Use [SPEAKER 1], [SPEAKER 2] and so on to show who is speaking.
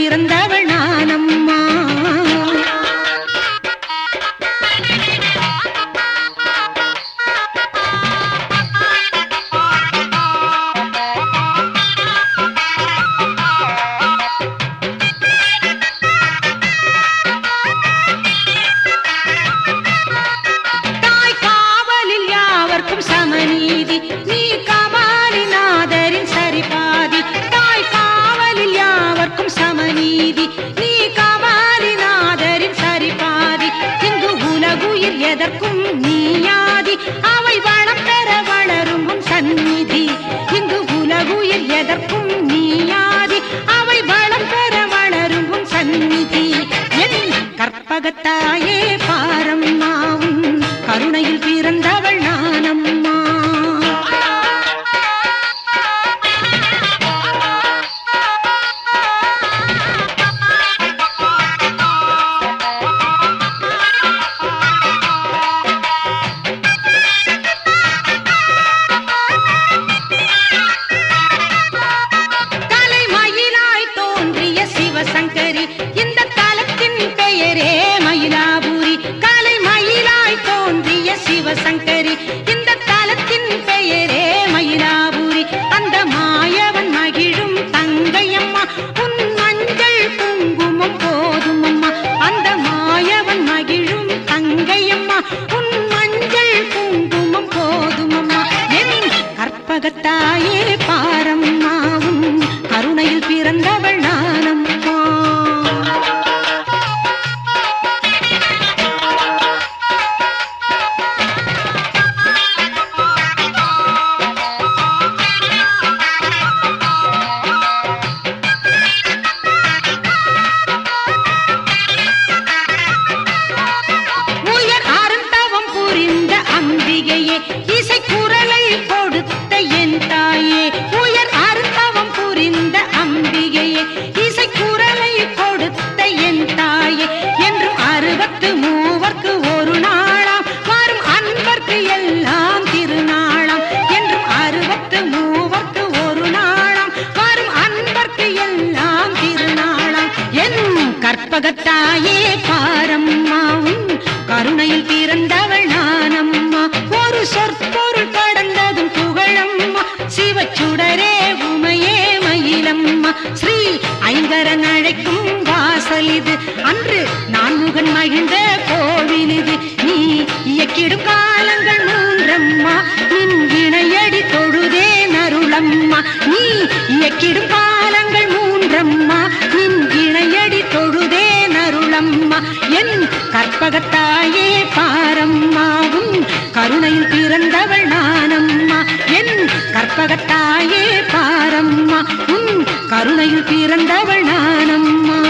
[SPEAKER 1] பிறந்தவள் நானம்மா தாய் காவலில் யாவர்க்கும் சமநீதி நீ கபாலிநாதரின் சரிபாதி தாய் காவலில் யாவர்க்கும் சமநீதி நீ கபாலிநாதரின் சரிபாதி இங்கு உலகுயிர் எதற்கும் நீயாதி அவை வளம் பெற வளரும் உன் சந்நிதி இங்கு உலகுயிர் எதற்கும் நீயாதி அவை வளம் பெற வளரும் உன் சந்நிதி என் கற்பகத்தாயே பாரம்மாவும் கருணையில் பிறந்தவள் நானம்மா தலைமயிலாய் தோன்றிய சிவசங்கரி இந்த தலத்தின் பெயரே மயிலாபுரி கலைமயிலாய் தோன்றிய சிவசங்கரி இந்த தலத்தின் பெயரே மயிலாபுரி அந்த மாயவன் மகிழும் தங்கையம்மா உன் மஞ்சள் குங்குமம் போதும் அம்மா அந்த மாயவன் மகிழும் தங்கையம்மா உன் மஞ்சள் குங்குமம் போதும் அம்மா என் கற்பகத்தாயே பாரம்மாவும் கருணையில் பிறந்தவள் நானம்மா உயர் அருந்தவம் புரிந்த அம்பிகையே இசை குரலை கொடுத்த என் தாயே உயர் அருந்தவம் புரிந்த அம்பிகையே இசை குரலை கொடுத்த என் தாயே என்றும் அறுபத்து மூவர்க்கு ஒரு நாளாம் வரும் அன்பர்க்கு எல்லாம் திருநாளாம் என்றும் அறுபத்து மூவர்க்கு ஒரு நாளாம் வரும் அன்பர்க்கு எல்லாம் திருநாளாம் என் கற்பகத்தாயே பாரம்மாவும் கருணையில் பிறந்தவள் நானம்மா ஒரு சொற்பொருள் கடந்ததும் புகழம்மா சிவச்சுடரே உமையே மயிலம்மா ஸ்ரீ ஐங்கரன் அழைக்கும் வாசல் இது அன்று நான்முகன் மகிழ்ந்த கோவில் இது நீ இயக்கிடும் காலங்கள் மூன்றம்மா நின் இணையடி தொழுதே நருளம்மா நீ இயக்கிடும் காலங்கள் மூன்றம்மா நின் இணையடி தொழுதே நருளம்மா என் கற்பகத்தாயே பாரம்மாவும் கருணையில் பிறந்தவள் நானம்மா என் கற்பகத்தாயே பாரம்மா உன் கருணையில் பிறந்தவள் நானம்மா